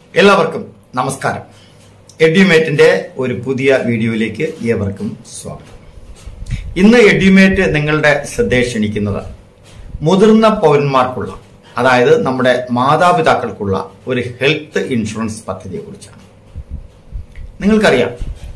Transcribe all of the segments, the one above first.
എല്ലാവർക്കും നമസ്കാരം എഡ്യൂമേറ്റിന്റെ ഒരു പുതിയ വീഡിയോയിലേക്ക് ഏവർക്കും സ്വാഗതം ഇന്ന് എഡ്യൂമേറ്റ് നിങ്ങളുടെ ശ്രദ്ധയെ ക്ഷണിക്കുന്നത് മുതിർന്ന പൗരന്മാർക്കുള്ള അതായത് നമ്മുടെ മാതാപിതാക്കൾക്കുള്ള ഒരു ഹെൽത്ത് ഇൻഷുറൻസ് പദ്ധതിയെ കുറിച്ചാണ് നിങ്ങൾക്കറിയാം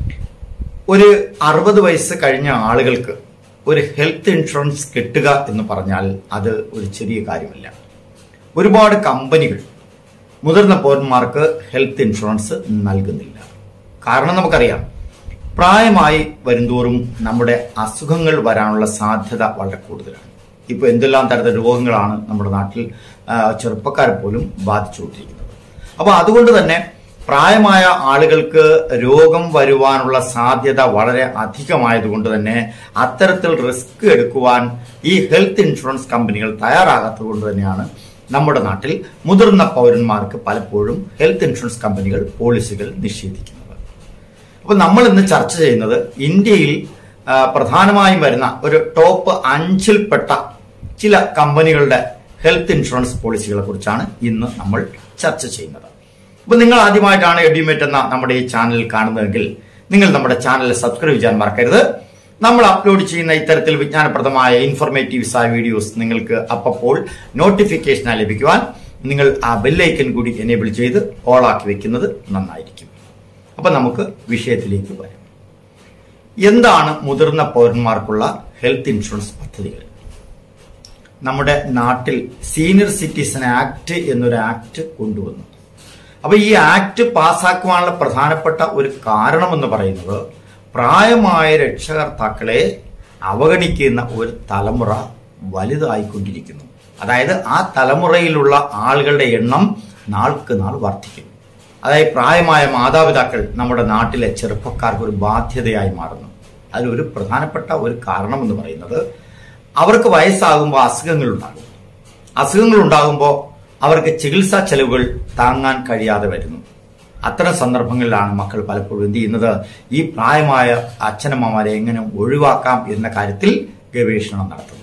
ഒരു അറുപത് വയസ്സ് കഴിഞ്ഞ ആളുകൾക്ക് ഒരു ഹെൽത്ത് ഇൻഷുറൻസ് കിട്ടുക എന്ന് പറഞ്ഞാൽ അത് ഒരു ചെറിയ കാര്യമല്ല ഒരുപാട് കമ്പനികൾ മുതിർന്ന പൗരന്മാർക്ക് ഹെൽത്ത് ഇൻഷുറൻസ് നൽകുന്നില്ല കാരണം നമുക്കറിയാം പ്രായമായി വരുന്തോറും നമ്മുടെ അസുഖങ്ങൾ വരാനുള്ള സാധ്യത വളരെ കൂടുതലാണ് ഇപ്പോൾ എന്തെല്ലാം തരത്തിലുള്ള രോഗങ്ങളാണ് നമ്മുടെ നാട്ടിൽ ആ, ചെറുപ്പക്കാരെ പോലും ബാധിച്ചുകൊണ്ടിരിക്കുന്നത് അപ്പോൾ അതുകൊണ്ട് തന്നെ പ്രായമായ ആളുകൾക്ക് രോഗം വരുവാനുള്ള സാധ്യത വളരെ അധികമായതുകൊണ്ട് തന്നെ അത്തരത്തിൽ റിസ്ക് എടുക്കുവാൻ ഈ ഹെൽത്ത് ഇൻഷുറൻസ് കമ്പനികൾ തയ്യാറാകാത്തത് കൊണ്ട് തന്നെയാണ് നമ്മുടെ നാട്ടിൽ മുതിർന്ന പൗരന്മാർക്ക് പലപ്പോഴും ഹെൽത്ത് ഇൻഷുറൻസ് കമ്പനികൾ പോളിസികൾ നിഷേധിക്കുന്നത് അപ്പോൾ നമ്മൾ ഇന്ന് ചർച്ച ചെയ്യുന്നത് ഇന്ത്യയിൽ ആ, പ്രധാനമായും വരുന്ന ഒരു ടോപ്പ് അഞ്ചിൽപ്പെട്ട ചില കമ്പനികളുടെ ഹെൽത്ത് ഇൻഷുറൻസ് പോളിസികളെ കുറിച്ചാണ് ഇന്ന് നമ്മൾ ചർച്ച ചെയ്യുന്നത് അപ്പോൾ നിങ്ങൾ ആദ്യമായിട്ടാണ് എഡ്യൂമേറ്റ് എന്ന നമ്മുടെ ഈ ചാനൽ കാണുന്നതെങ്കിൽ നിങ്ങൾ നമ്മുടെ ചാനൽ സബ്സ്ക്രൈബ് ചെയ്യാൻ മറക്കരുത് നമ്മൾ അപ്ലോഡ് ചെയ്യുന്ന ഇത്തരത്തിൽ വിജ്ഞാനപ്രദമായ ഇൻഫോർമേറ്റീവ്സ് ആയ വീഡിയോസ് നിങ്ങൾക്ക് അപ്പോൾ നോട്ടിഫിക്കേഷനായി ലഭിക്കുവാൻ നിങ്ങൾ ആ ബെല്ലൈക്കൻ കൂടി എനേബിൾ ചെയ്ത് ഓൾ ആക്കി വെക്കുന്നത് നന്നായിരിക്കും അപ്പൊ നമുക്ക് വിഷയത്തിലേക്ക് വരാം എന്താണ് മുതിർന്ന പൗരന്മാർക്കുള്ള ഹെൽത്ത് ഇൻഷുറൻസ് പദ്ധതികൾ നമ്മുടെ നാട്ടിൽ സീനിയർ സിറ്റിസൺ ആക്ട് എന്നൊരു ആക്ട് കൊണ്ടുവന്നു അപ്പൊ ഈ ആക്ട് പാസ്സാക്കുവാനുള്ള പ്രധാനപ്പെട്ട ഒരു കാരണം എന്ന് പറയുന്നത് പ്രായമായ രക്ഷകർത്താക്കളെ അവഗണിക്കുന്ന ഒരു തലമുറ വലുതായിക്കൊണ്ടിരിക്കുന്നു അതായത് ആ തലമുറയിലുള്ള ആളുകളുടെ എണ്ണം നാൾക്ക് നാൾ വർദ്ധിക്കുന്നു അതായത് പ്രായമായ മാതാപിതാക്കൾ നമ്മുടെ നാട്ടിലെ ചെറുപ്പക്കാർക്ക് ഒരു ബാധ്യതയായി മാറുന്നു അതിലൊരു പ്രധാനപ്പെട്ട ഒരു കാരണം എന്ന് പറയുന്നത് അവർക്ക് വയസ്സാകുമ്പോൾ അസുഖങ്ങൾ ഉണ്ടാകും അസുഖങ്ങൾ ഉണ്ടാകുമ്പോൾ അവർക്ക് ചികിത്സാ ചെലവുകൾ താങ്ങാൻ കഴിയാതെ വരുന്നു അത്തരം സന്ദർഭങ്ങളിലാണ് മക്കൾ പലപ്പോഴും എന്ത് ചെയ്യുന്നത് ഈ പ്രായമായ അച്ഛനമ്മമാരെ എങ്ങനെ ഒഴിവാക്കാം എന്ന കാര്യത്തിൽ ഗവേഷണം നടത്തുന്നത്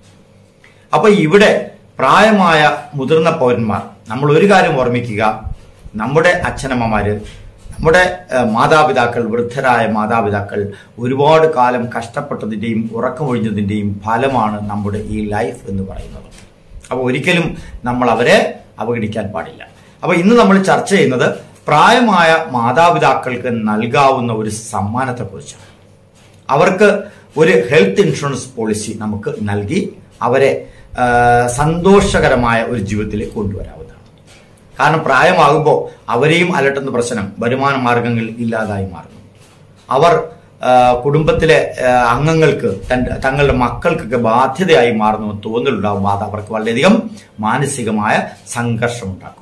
അപ്പൊ ഇവിടെ പ്രായമായ മുതിർന്ന പൗരന്മാർ നമ്മൾ ഒരു കാര്യം ഓർമ്മിക്കുക നമ്മുടെ അച്ഛനമ്മമാര് നമ്മുടെ ഏഹ്, മാതാപിതാക്കൾ വൃദ്ധരായ മാതാപിതാക്കൾ ഒരുപാട് കാലം കഷ്ടപ്പെട്ടതിന്റെയും ഉറക്കമൊഴിഞ്ഞതിന്റെയും ഫലമാണ് നമ്മുടെ ഈ ലൈഫ് എന്ന് പറയുന്നത് അപ്പൊ ഒരിക്കലും നമ്മൾ അവരെ അവഗണിക്കാൻ പാടില്ല അപ്പൊ ഇന്ന് നമ്മൾ ചർച്ച ചെയ്യുന്നത് പ്രായമായ മാതാപിതാക്കൾക്ക് നൽകാവുന്ന ഒരു സമ്മാനത്തെക്കുറിച്ചാണ് അവർക്ക് ഒരു ഹെൽത്ത് ഇൻഷുറൻസ് പോളിസി നമുക്ക് നൽകി അവരെ ആ, സന്തോഷകരമായ ഒരു ജീവിതത്തിലേക്ക് കൊണ്ടുവരാവുന്നതാണ് കാരണം പ്രായമാകുമ്പോൾ അവരെയും അലട്ടുന്ന പ്രശ്നം വരുമാന മാർഗങ്ങൾ ഇല്ലാതായി മാറുന്നു അവർ ആ, കുടുംബത്തിലെ ആ, അംഗങ്ങൾക്ക് തന്റെ തങ്ങളുടെ മക്കൾക്കൊക്കെ ബാധ്യതയായി മാറുന്നു എന്ന് തോന്നലുണ്ടാകുമ്പോൾ അത് അവർക്ക് വളരെയധികം മാനസികമായ സംഘർഷം ഉണ്ടാക്കുന്നു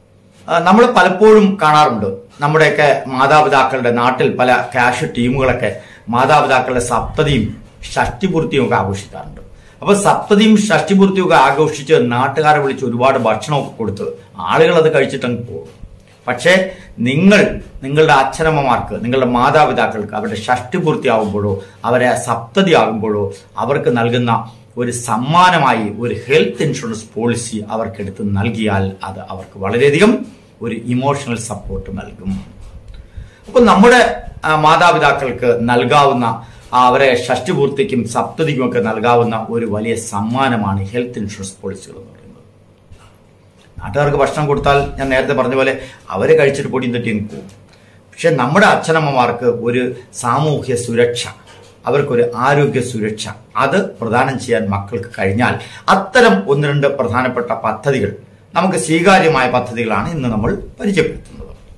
നമ്മൾ പലപ്പോഴും കാണാറുണ്ട് നമ്മുടെയൊക്കെ മാതാപിതാക്കളുടെ നാട്ടിൽ പല ക്യാഷ് ടീമുകളൊക്കെ മാതാപിതാക്കളുടെ സപ്തതിയും ഷഷ്ടിപൂർത്തിയും ഒക്കെ ആഘോഷിക്കാറുണ്ട് അപ്പൊ സപ്തതിയും ഷഷ്ടിപൂർത്തിയും ഒക്കെ ആഘോഷിച്ച് നാട്ടുകാരെ വിളിച്ച് ഒരുപാട് ഭക്ഷണമൊക്കെ കൊടുത്ത് ആളുകൾ അത് കഴിച്ചിട്ടങ്ങ് പോകും പക്ഷേ നിങ്ങൾ നിങ്ങളുടെ അച്ഛനമ്മമാർക്ക് നിങ്ങളുടെ മാതാപിതാക്കൾക്ക് അവരുടെ ഷഷ്ടിപൂർത്തിയാകുമ്പോഴോ അവരെ സപ്തതി ആകുമ്പോഴോ അവർക്ക് നൽകുന്ന ഒരു സമ്മാനമായി ഒരു ഹെൽത്ത് ഇൻഷുറൻസ് പോളിസി അവർക്കെടുത്ത് നൽകിയാൽ അത് അവർക്ക് വളരെയധികം ഒരു ഇമോഷണൽ സപ്പോർട്ട് നൽകും അപ്പൊ നമ്മുടെ ആ, മാതാപിതാക്കൾക്ക് നൽകാവുന്ന ആ, അവരെ ഷഷ്ടിപൂർത്തിക്കും സപ്തതിക്കും ഒക്കെ നൽകാവുന്ന ഒരു വലിയ സമ്മാനമാണ് ഹെൽത്ത് ഇൻഷുറൻസ് പോളിസികൾ എന്ന് പറയുന്നത് നാട്ടുകാർക്ക് ഭക്ഷണം കൊടുത്താൽ ഞാൻ നേരത്തെ പറഞ്ഞ പോലെ അവരെ കഴിച്ചിട്ട് പൊടിയും തട്ടിയും പോകും പക്ഷെ നമ്മുടെ അച്ഛനമ്മമാർക്ക് ഒരു സാമൂഹ്യ സുരക്ഷ അവർക്കൊരു ആരോഗ്യ സുരക്ഷ അത് പ്രദാനം ചെയ്യാൻ മക്കൾക്ക് കഴിഞ്ഞാൽ അത്തരം ഒന്ന് രണ്ട് പ്രധാനപ്പെട്ട പദ്ധതികൾ നമുക്ക് സ്വീകാര്യമായ പദ്ധതികളാണ് ഇന്ന് നമ്മൾ പരിചയപ്പെടുത്തുന്നത്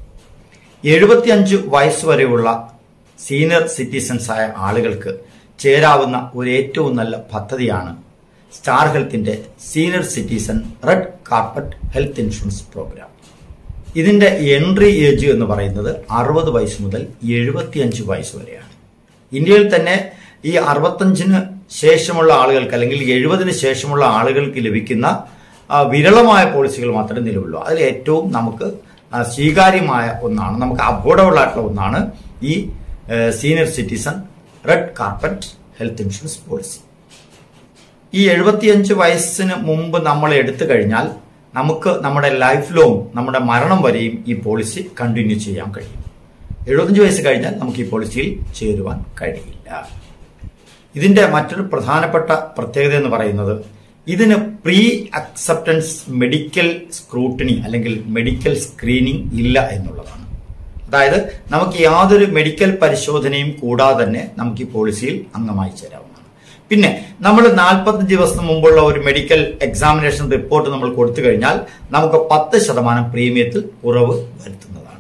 എഴുപത്തിയഞ്ച് വയസ്സ് വരെയുള്ള സീനിയർ സിറ്റിസൺസ് ആയ ആളുകൾക്ക് ചേരാവുന്ന ഒരു ഏറ്റവും നല്ല പദ്ധതിയാണ് സ്റ്റാർ ഹെൽത്തിന്റെ senior citizen red carpet health insurance program ഇതിന്റെ എൻട്രി ഏജ് എന്ന് പറയുന്നത് അറുപത് വയസ്സ് മുതൽ എഴുപത്തിയഞ്ച് വയസ്സ് വരെയാണ് ഇന്ത്യയിൽ തന്നെ ഈ അറുപത്തഞ്ചിന് ശേഷമുള്ള ആളുകൾക്ക് അല്ലെങ്കിൽ എഴുപതിന് ശേഷമുള്ള ആളുകൾക്ക് ലഭിക്കുന്ന ആ, വിരളമായ പോളിസികൾ മാത്രമേ നിലവിലുള്ളൂ അതിൽ ഏറ്റവും നമുക്ക് ആ, സ്വീകാര്യമായ ഒന്നാണ് നമുക്ക് അഫോർഡബിൾ ആയിട്ടുള്ള ഒന്നാണ് ഈ senior citizen red carpet health insurance policy ഈ എഴുപത്തിയഞ്ച് വയസ്സിന് മുമ്പ് നമ്മൾ എടുത്തു കഴിഞ്ഞാൽ നമുക്ക് നമ്മുടെ ലൈഫ് ലോങ് നമ്മുടെ മരണം വരെയും ഈ പോളിസി കണ്ടിന്യൂ ചെയ്യാൻ കഴിയും എഴുപത്തഞ്ച് വയസ്സ് കഴിഞ്ഞാൽ നമുക്ക് ഈ പോളിസിയിൽ ചേരുവാൻ കഴിയില്ല ഇതിന്റെ മറ്റൊരു പ്രധാനപ്പെട്ട പ്രത്യേകത എന്ന് പറയുന്നത് ഇതിന് പ്രീ അക്സെപ്റ്റൻസ് മെഡിക്കൽ സ്ക്രൂട്ടിനി അല്ലെങ്കിൽ മെഡിക്കൽ സ്ക്രീനിങ് ഇല്ല എന്നുള്ളതാണ് അതായത് നമുക്ക് യാതൊരു മെഡിക്കൽ പരിശോധനയും കൂടാതെ തന്നെ നമുക്ക് ഈ പോളിസിയിൽ അംഗമായി ചേരാവുന്നതാണ് പിന്നെ നമ്മൾ നാൽപ്പത്തഞ്ച് ദിവസം മുമ്പുള്ള ഒരു മെഡിക്കൽ എക്സാമിനേഷൻ റിപ്പോർട്ട് നമ്മൾ കൊടുത്തു കഴിഞ്ഞാൽ നമുക്ക് പത്ത് ശതമാനം പ്രീമിയത്തിൽ കുറവ് വരുത്തുന്നതാണ്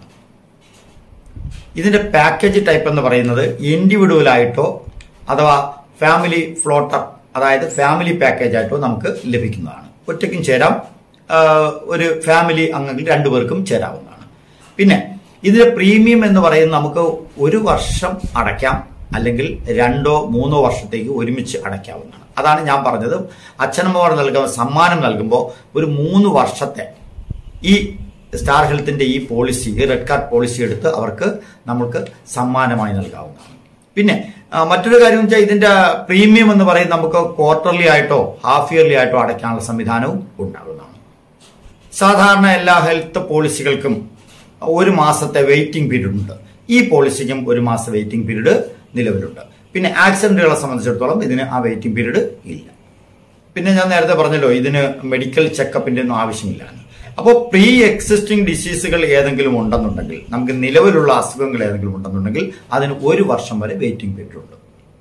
ഇതിന്റെ പാക്കേജ് ടൈപ്പ് എന്ന് പറയുന്നത് ഇൻഡിവിജ്വൽ ആയിട്ടോ അഥവാ ഫാമിലി ഫ്ലോട്ടർ അതായത് ഫാമിലി പാക്കേജ് ആയിട്ടോ നമുക്ക് ലഭിക്കുന്നതാണ് ഒറ്റയ്ക്കും ചേരാം ആ, ഒരു ഫാമിലി അംഗങ്ങൾ രണ്ടുപേർക്കും ചേരാവുന്നതാണ് പിന്നെ ഇതിന്റെ പ്രീമിയം എന്ന് പറയുന്നത് നമുക്ക് ഒരു വർഷം അടയ്ക്കാം അല്ലെങ്കിൽ രണ്ടോ മൂന്നോ വർഷത്തേക്ക് ഒരുമിച്ച് അടയ്ക്കാവുന്നതാണ് അതാണ് ഞാൻ പറഞ്ഞത് അച്ഛനമ്മമാർ നൽകുന്ന സമ്മാനം നൽകുമ്പോൾ ഒരു മൂന്ന് വർഷത്തെ ഈ സ്റ്റാർ ഹെൽത്തിന്റെ ഈ പോളിസി ഈ റെഡ് കാർഡ് പോളിസി എടുത്ത് അവർക്ക് നമുക്ക് സമ്മാനമായി നൽകാവുന്നതാണ് പിന്നെ ആ, മറ്റൊരു കാര്യം എന്ന് വെച്ചാൽ ഇതിന്റെ പ്രീമിയം എന്ന് പറയുന്നത് നമുക്ക് ക്വാർട്ടർലി ആയിട്ടോ ഹാഫ് ഇയർലി ആയിട്ടോ അടയ്ക്കാനുള്ള സംവിധാനവും ഉണ്ടാകുന്നതാണ് സാധാരണ എല്ലാ ഹെൽത്ത് പോളിസികൾക്കും ഒരു മാസത്തെ വെയിറ്റിംഗ് പീരീഡ് ഉണ്ട് ഈ പോളിസിക്കും ഒരു മാസം വെയിറ്റിംഗ് പീരീഡ് നിലവിലുണ്ട് പിന്നെ ആക്സിഡന്റുകളെ സംബന്ധിച്ചിടത്തോളം ഇതിന് ആ വെയിറ്റിംഗ് പീരീഡ് ഇല്ല പിന്നെ ഞാൻ നേരത്തെ പറഞ്ഞല്ലോ ഇതിന് മെഡിക്കൽ ചെക്കപ്പിന്റെ ഒന്നും ആവശ്യമില്ല അപ്പോൾ പ്രീ എക്സിസ്റ്റിംഗ് ഡിസീസുകൾ ഏതെങ്കിലും ഉണ്ടെന്നുണ്ടെങ്കിൽ നമുക്ക് നിലവിലുള്ള അസുഖങ്ങൾ ഏതെങ്കിലും ഉണ്ടെന്നുണ്ടെങ്കിൽ അതിന് ഒരു വർഷം വരെ വെയിറ്റിംഗ് പീരീഡ് ഉണ്ട്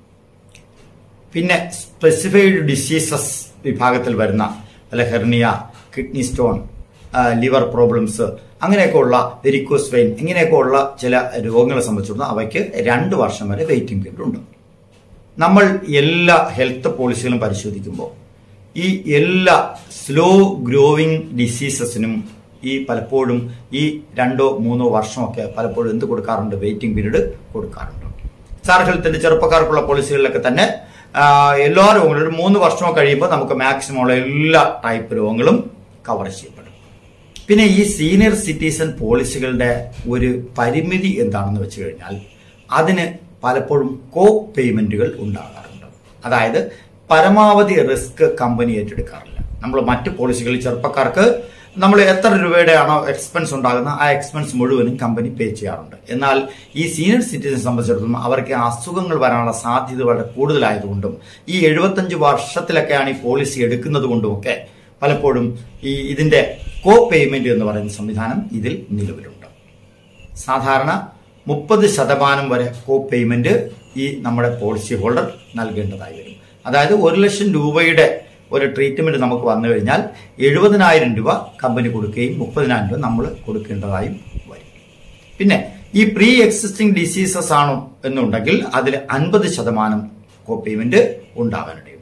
പിന്നെ സ്പെസിഫൈഡ് ഡിസീസസ് വിഭാഗത്തിൽ വരുന്ന വല്ല hernia kidney stone liver problems അങ്ങനെയൊക്കെയുള്ള വെരിക്കോസ് വെയിൻ ഇങ്ങനെയൊക്കെയുള്ള ചില രോഗങ്ങളെ സംബന്ധിച്ചിടത്തോളം അവയ്ക്ക് രണ്ട് വർഷം വരെ വെയിറ്റിംഗ് പീരീഡ് ഉണ്ട് നമ്മൾ എല്ലാ ഹെൽത്ത് പോളിസികളും പരിശോധിക്കുമ്പോൾ ഈ എല്ലാ സ്ലോ ഗ്രോവിംഗ് ഡിസീസസിനും ഈ പലപ്പോഴും ഈ രണ്ടോ മൂന്നോ വർഷമൊക്കെ പലപ്പോഴും എന്ത് കൊടുക്കാറുണ്ട് വെയിറ്റിംഗ് പീരീഡ് കൊടുക്കാറുണ്ട് സ്റ്റാർ ഹെൽത്തിന്റെ ചെറുപ്പക്കാർക്കുള്ള പോളിസികളിലൊക്കെ തന്നെ ആ, എല്ലാ രോഗങ്ങളും ഒരു മൂന്ന് വർഷമോ കഴിയുമ്പോൾ നമുക്ക് മാക്സിമം ഉള്ള എല്ലാ ടൈപ്പ് രോഗങ്ങളും കവർ ചെയ്യപ്പെടും പിന്നെ ഈ സീനിയർ സിറ്റിസൺ പോളിസികളുടെ ഒരു പരിമിതി എന്താണെന്ന് വെച്ച് കഴിഞ്ഞാൽ അതിന് പലപ്പോഴും കോ പേയ്മെന്റുകൾ ഉണ്ടാകാറുണ്ട് അതായത് പരമാവധി റിസ്ക് കമ്പനി ഏറ്റെടുക്കാറില്ല നമ്മൾ മറ്റ് പോളിസികളിൽ ചെറുപ്പക്കാർക്ക് നമ്മൾ എത്ര രൂപയുടെ ആണോ എക്സ്പെൻസ് ഉണ്ടാകുന്ന ആ എക്സ്പെൻസ് മുഴുവനും കമ്പനി പേ ചെയ്യാറുണ്ട് എന്നാൽ ഈ സീനിയർ സിറ്റിസൺ സംബന്ധിച്ചിടത്തോളം അവർക്ക് അസുഖങ്ങൾ വരാനുള്ള സാധ്യത വളരെ കൂടുതലായതുകൊണ്ടും ഈ എഴുപത്തഞ്ച് വർഷത്തിലൊക്കെയാണ് ഈ പോളിസി എടുക്കുന്നത് കൊണ്ടുമൊക്കെ പലപ്പോഴും ഈ ഇതിന്റെ കോ പേയ്മെന്റ് എന്ന് പറയുന്ന സംവിധാനം ഇതിൽ നിലവിലുണ്ട് സാധാരണ മുപ്പത് ശതമാനം വരെ കോ പേയ്മെന്റ് ഈ നമ്മുടെ പോളിസി ഹോൾഡർ നൽകേണ്ടതായി വരും അതായത് ഒരു ലക്ഷം രൂപയുടെ ഒരു ട്രീറ്റ്മെന്റ് നമുക്ക് വന്നു കഴിഞ്ഞാൽ എഴുപതിനായിരം രൂപ കമ്പനി കൊടുക്കുകയും മുപ്പതിനായിരം രൂപ നമ്മൾ കൊടുക്കേണ്ടതായും വരും പിന്നെ ഈ പ്രീ എക്സിസ്റ്റിംഗ് ഡിസീസസ് ആണ് എന്നുണ്ടെങ്കിൽ അതിൽ അൻപത് ശതമാനം കോ പേയ്മെന്റ് ഉണ്ടാകാനിടയുണ്ട്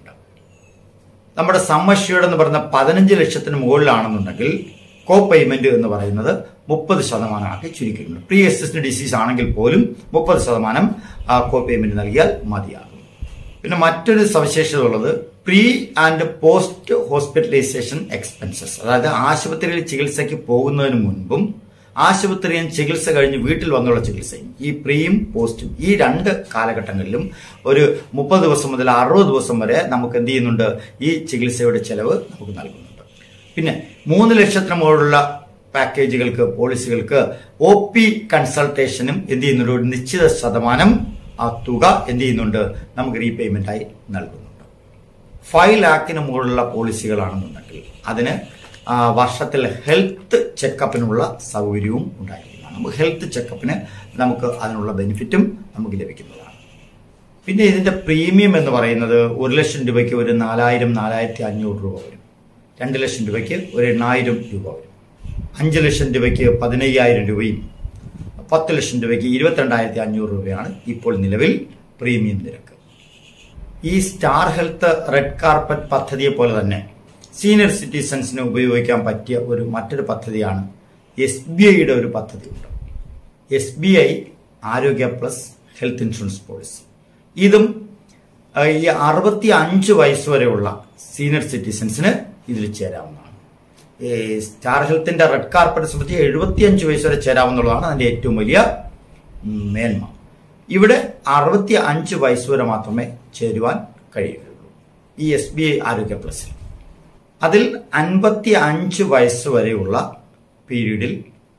നമ്മുടെ സമ്മഷ്യൂർഡ് എന്ന് പറയുന്ന പതിനഞ്ച് ലക്ഷത്തിന് മുകളിലാണെന്നുണ്ടെങ്കിൽ കോ പേയ്മെന്റ് എന്ന് പറയുന്നത് മുപ്പത് ശതമാനമാക്കി ചുരുക്കിയിട്ടുണ്ട് പ്രീ എക്സിസ്റ്റിംഗ് ഡിസീസ് ആണെങ്കിൽ പോലും മുപ്പത് ശതമാനം കോ പേയ്മെന്റ് നൽകിയാൽ മതിയാകും പിന്നെ മറ്റൊരു സവിശേഷത ഉള്ളത് pre and post hospitalisation expenses അതായത് ആശുപത്രിയിൽ ചികിത്സയ്ക്ക് പോകുന്നതിന് മുൻപും ആശുപത്രിയിൽ ചികിത്സ കഴിഞ്ഞ് വീട്ടിൽ വന്നുള്ള ചികിത്സയും ഈ പ്രീയും പോസ്റ്റും ഈ രണ്ട് കാലഘട്ടങ്ങളിലും ഒരു മുപ്പത് ദിവസം മുതൽ അറുപത് ദിവസം വരെ നമുക്ക് എന്ത് ചെയ്യുന്നുണ്ട് ഈ ചികിത്സയുടെ ചെലവ് നമുക്ക് നൽകുന്നുണ്ട് പിന്നെ മൂന്ന് ലക്ഷത്തിന് മുകളിലുള്ള പാക്കേജുകൾക്ക് പോളിസികൾക്ക് ഒ പി കൺസൾട്ടേഷനും എന്ത് ചെയ്യുന്നുണ്ട് ഒരു നിശ്ചിത ശതമാനം ആ തുക എന്ത് ചെയ്യുന്നുണ്ട് നമുക്ക് റീപേയ്മെന്റ് ആയി നൽകുന്നുണ്ട് ഫൈവ് ലാഖിന് മുകളിലുള്ള പോളിസികളാണെന്നുണ്ടെങ്കിൽ അതിന് ആ, വർഷത്തിൽ ഹെൽത്ത് ചെക്കപ്പിനുള്ള സൗകര്യവും ഉണ്ടായിരിക്കുന്നതാണ് നമുക്ക് ഹെൽത്ത് ചെക്കപ്പിന് നമുക്ക് അതിനുള്ള ബെനിഫിറ്റും നമുക്ക് ലഭിക്കുന്നതാണ് പിന്നെ ഇതിന്റെ പ്രീമിയം എന്ന് പറയുന്നത് ഒരു ലക്ഷം രൂപയ്ക്ക് ഒരു നാലായിരം നാലായിരത്തി അഞ്ഞൂറ് രൂപ വരും രണ്ട് ലക്ഷം രൂപയ്ക്ക് ഒരു എണ്ണായിരം രൂപ വരും അഞ്ച് ലക്ഷം രൂപയ്ക്ക് പതിനയ്യായിരം രൂപയും പത്ത് ലക്ഷം രൂപയ്ക്ക് ഇരുപത്തിരണ്ടായിരത്തി അഞ്ഞൂറ് രൂപയാണ് ഇപ്പോൾ നിലവിൽ പ്രീമിയം നിരക്ക് ഈ സ്റ്റാർ ഹെൽത്ത് റെഡ് കാർപ്പറ്റ് പദ്ധതിയെ പോലെ തന്നെ സീനിയർ സിറ്റിസൺസിന് ഉപയോഗിക്കാൻ പറ്റിയ ഒരു മറ്റൊരു പദ്ധതിയാണ് എസ് ബി ഐയുടെ ഒരു പദ്ധതിയുണ്ട് S B I Arogya plus health insurance policy ഇതും ആ, ഈ അറുപത്തി അഞ്ച് വയസ്സ് വരെയുള്ള സീനിയർ സിറ്റിസൺസിന് ഇതിൽ ചേരാവുന്നതാണ് ഈ സ്റ്റാർ ഹെൽത്തിന്റെ റെഡ് കാർപ്പറ്റ് സംബന്ധിച്ച് എഴുപത്തിയഞ്ച് വയസ്സ് വരെ ചേരാവുന്നതാണ് അതിന്റെ ഏറ്റവും വലിയ ഉം, മേന്മ ഇവിടെ അറുപത്തി അഞ്ച് വയസ്സ് വരെ മാത്രമേ ചേരുവാൻ കഴിയുകയുള്ളൂ ഈ എസ് ബി ഐ ആരോഗ്യ പ്ലസിൽ അതിൽ അൻപത്തി അഞ്ച് വയസ്സ് വരെയുള്ള പീരീഡിൽ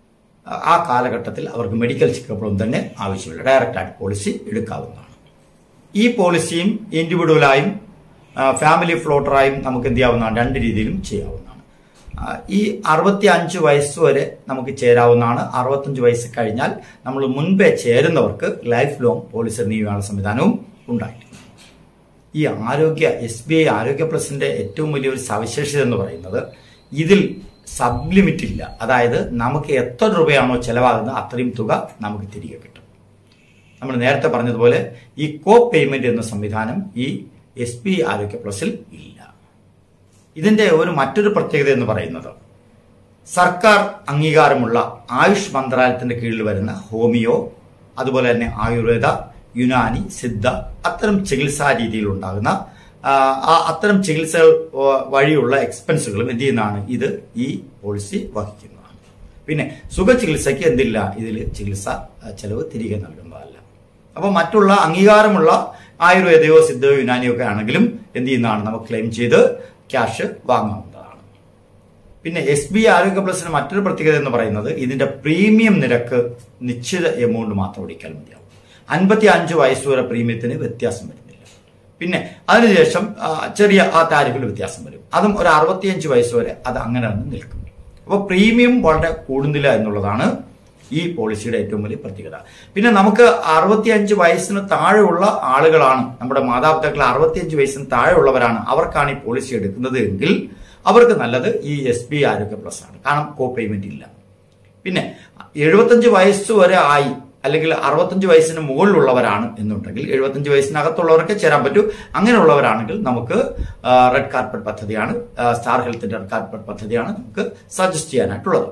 ആ കാലഘട്ടത്തിൽ അവർക്ക് മെഡിക്കൽ ചെക്കപ്പുകളും തന്നെ ആവശ്യമില്ല ഡയറക്റ്റ് ആയിട്ട് പോളിസി എടുക്കാവുന്നതാണ് ഈ പോളിസിയും ഇൻഡിവിജ്വലായും ഫാമിലി ഫ്ലോട്ടറായും നമുക്ക് എന്ത് ചെയ്യാവുന്നതാണ് രണ്ട് രീതിയിലും ചെയ്യാവുന്നതാണ് ആ, ഈ അറുപത്തി അഞ്ച് വയസ്സ് വരെ നമുക്ക് ചേരാവുന്നതാണ് അറുപത്തഞ്ച് വയസ്സ് കഴിഞ്ഞാൽ നമ്മൾ മുൻപേ ചേരുന്നവർക്ക് ലൈഫ് ലോങ് പോളിസി റിന്യൂവാനുള്ള സംവിധാനവും ഉണ്ടായിട്ടുണ്ട് ഈ ആരോഗ്യ എസ് ബി ഐ ആരോഗ്യ പ്ലസിന്റെ ഏറ്റവും വലിയൊരു സവിശേഷത എന്ന് പറയുന്നത് ഇതിൽ സബ് ലിമിറ്റ് ഇല്ല അതായത് നമുക്ക് എത്ര രൂപയാണോ ചെലവാകുന്നത് അത്രയും തുക നമുക്ക് തിരികെ കിട്ടും നമ്മൾ നേരത്തെ പറഞ്ഞതുപോലെ ഈ കോ പേയ്മെന്റ് എന്ന സംവിധാനം ഈ എസ് ബി ആരോഗ്യ പ്ലസിൽ ഇല്ല ഇതിന്റെ ഒരു മറ്റൊരു പ്രത്യേകത എന്ന് പറയുന്നത് സർക്കാർ അംഗീകാരമുള്ള ആയുഷ് മന്ത്രാലയത്തിന്റെ കീഴിൽ വരുന്ന ഹോമിയോ അതുപോലെ തന്നെ ആയുർവേദ യുനാനി സിദ്ധ അത്തരം ചികിത്സാ രീതിയിൽ ഉണ്ടാകുന്ന ആ, ആ അത്തരം ചികിത്സകൾ വ- വഴിയുള്ള എക്സ്പെൻസുകളും എന്ത് ചെയ്യുന്നതാണ് ഇത് ഈ പോളിസി വഹിക്കുന്നതാണ് പിന്നെ സുഖ ചികിത്സയ്ക്ക് എന്തില്ല ഇതിൽ ചികിത്സ ആ, ചെലവ് തിരികെ നൽകുന്നതല്ല അപ്പോൾ മറ്റുള്ള അംഗീകാരമുള്ള ആയുർവേദയോ സിദ്ധയോ യുനാനിയോ ഒക്കെ ആണെങ്കിലും എന്ത് ചെയ്യുന്നതാണ് നമുക്ക് ക്ലെയിം ചെയ്ത് ക്യാഷ് വാങ്ങാവുന്നതാണ് പിന്നെ എസ് ബി ആരോഗ്യ പ്ലസിന് മറ്റൊരു പ്രത്യേകത എന്ന് പറയുന്നത് ഇതിന്റെ പ്രീമിയം നിരക്ക് നിശ്ചിത എമൗണ്ട് മാത്രം ഒടിക്കാൻ മതിയാവും അൻപത്തി അഞ്ച് വയസ്സ് വരെ പ്രീമിയത്തിന് വ്യത്യാസം വരുന്നില്ല പിന്നെ അതിനുശേഷം ആ, ചെറിയ ആ താരിഫിൽ വ്യത്യാസം വരും അതും ഒരു അറുപത്തിയഞ്ച് വയസ്സ് വരെ അത് അങ്ങനെ തന്നെ നിൽക്കും അപ്പോൾ പ്രീമിയം വളരെ കൂടുന്നില്ല എന്നുള്ളതാണ് ഈ പോളിസിയുടെ ഏറ്റവും വലിയ പ്രത്യേകത പിന്നെ നമുക്ക് അറുപത്തിയഞ്ച് വയസ്സിന് താഴെയുള്ള ആളുകളാണ് നമ്മുടെ മാതാപിതാക്കൾ അറുപത്തിയഞ്ച് വയസ്സിന് താഴെയുള്ളവരാണ് അവർക്കാണ് ഈ പോളിസി എടുക്കുന്നത് എങ്കിൽ അവർക്ക് നല്ലത് ഈ എസ് ബി ആരോഗ്യ പ്ലസ് ആണ് കാരണം കോ പേയ്മെന്റ് ഇല്ല പിന്നെ എഴുപത്തഞ്ച് വയസ്സ് വരെ ആയി അല്ലെങ്കിൽ അറുപത്തഞ്ച് വയസ്സിന് മുകളിലുള്ളവരാണ് എന്നുണ്ടെങ്കിൽ എഴുപത്തഞ്ച് വയസ്സിനകത്തുള്ളവർക്ക് ചേരാൻ പറ്റൂ അങ്ങനെയുള്ളവരാണെങ്കിൽ നമുക്ക് റെഡ് കാർപ്പറ്റ് പദ്ധതിയാണ് ആ, സ്റ്റാർ ഹെൽത്തിന്റെ റെഡ് കാർപ്പറ്റ് പദ്ധതിയാണ് നമുക്ക് സജസ്റ്റ് ചെയ്യാനായിട്ടുള്ളത്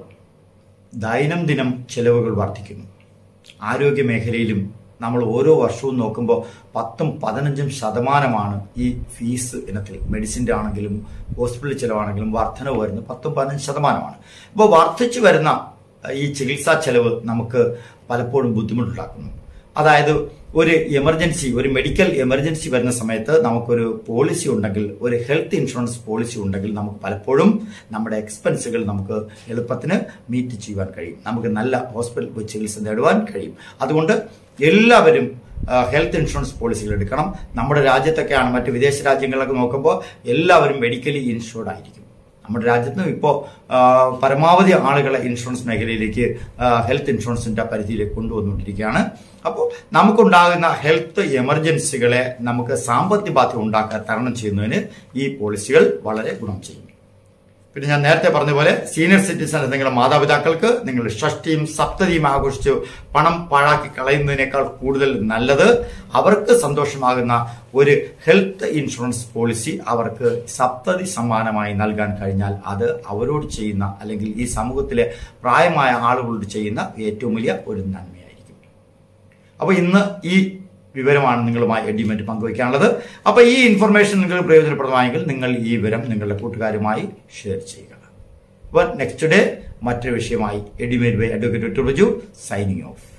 ദൈനംദിനം ചെലവുകൾ വർദ്ധിക്കുന്നു ആരോഗ്യ മേഖലയിലും നമ്മൾ ഓരോ വർഷവും നോക്കുമ്പോൾ പത്തും പതിനഞ്ചും ശതമാനമാണ് ഈ ഫീസ് ഇനത്തിൽ മെഡിസിൻ്റെ ആണെങ്കിലും ഹോസ്പിറ്റൽ ചിലവാണെങ്കിലും വർധനവ് വരുന്നത് പത്തും പതിനഞ്ച് ശതമാനമാണ് അപ്പോൾ വർദ്ധിച്ചു വരുന്ന ഈ ചികിത്സാ ചെലവ് നമുക്ക് പലപ്പോഴും ബുദ്ധിമുട്ടുണ്ടാക്കുന്നു അതായത് ഒരു എമർജൻസി ഒരു മെഡിക്കൽ എമർജൻസി വരുന്ന സമയത്ത് നമുക്കൊരു പോളിസി ഉണ്ടെങ്കിൽ ഒരു ഹെൽത്ത് ഇൻഷുറൻസ് പോളിസി ഉണ്ടെങ്കിൽ നമുക്ക് പലപ്പോഴും നമ്മുടെ എക്സ്പെൻസുകൾ നമുക്ക് എളുപ്പത്തിന് മീറ്റ് ചെയ്യുവാൻ കഴിയും നമുക്ക് നല്ല ഹോസ്പിറ്റൽ പോയി ചികിത്സ നേടുവാൻ കഴിയും അതുകൊണ്ട് എല്ലാവരും ഹെൽത്ത് ഇൻഷുറൻസ് പോളിസികൾ എടുക്കണം നമ്മുടെ രാജ്യത്തൊക്കെയാണ് മറ്റ് വിദേശ രാജ്യങ്ങളിലൊക്കെ നോക്കുമ്പോൾ എല്ലാവരും മെഡിക്കലി ഇൻഷുർഡ് ആയിരിക്കും നമ്മുടെ രാജ്യത്തും ഇപ്പോൾ പരമാവധി ആളുകളെ ഇൻഷുറൻസ് മേഖലയിലേക്ക് ആ, ഹെൽത്ത് ഇൻഷുറൻസിന്റെ പരിധിയിലേക്ക് കൊണ്ടുവന്നുകൊണ്ടിരിക്കുകയാണ് അപ്പോൾ നമുക്കുണ്ടാകുന്ന ഹെൽത്ത് എമർജൻസികളെ നമുക്ക് സാമ്പത്തിക ബാധ്യത ഉണ്ടാക്കാൻ തരണം ചെയ്യുന്നതിന് ഈ പോളിസികൾ വളരെ ഗുണം ചെയ്യും പിന്നെ ഞാൻ നേരത്തെ പറഞ്ഞ പോലെ സീനിയർ സിറ്റിസൺ നിങ്ങളുടെ മാതാപിതാക്കൾക്ക് നിങ്ങളുടെ ഷഷ്ടിയും സപ്തതിയും ആഘോഷിച്ച് പണം പാഴാക്കി കളയുന്നതിനേക്കാൾ കൂടുതൽ നല്ലത് അവർക്ക് സന്തോഷമാകുന്ന ഒരു ഹെൽത്ത് ഇൻഷുറൻസ് പോളിസി അവർക്ക് സപ്തതി സമ്മാനമായി നൽകാൻ കഴിഞ്ഞാൽ അത് അവരോട് ചെയ്യുന്ന അല്ലെങ്കിൽ ഈ സമൂഹത്തിലെ പ്രായമായ ആളുകളോട് ചെയ്യുന്ന ഏറ്റവും വലിയ ഒരു നന്മയായിരിക്കും അപ്പോൾ ഇന്ന് ഈ വിവരമാണ് നിങ്ങളുമായി എഡിമെന്റ് പങ്കുവയ്ക്കാനുള്ളത് അപ്പോൾ ഈ ഇൻഫർമേഷൻ നിങ്ങൾക്ക് പ്രയോജനപ്രദമായെങ്കിൽ നിങ്ങൾ ഈ വിവരം നിങ്ങളുടെ കൂട്ടുകാരുമായി ഷെയർ ചെയ്യുക അപ്പോൾ നെക്സ്റ്റ് ഡേ മറ്റൊരു വിഷയമായി എഡിമെന്റ് ബൈ അഡ്വക്കേറ്റ് സൈനിങ് ഓഫ്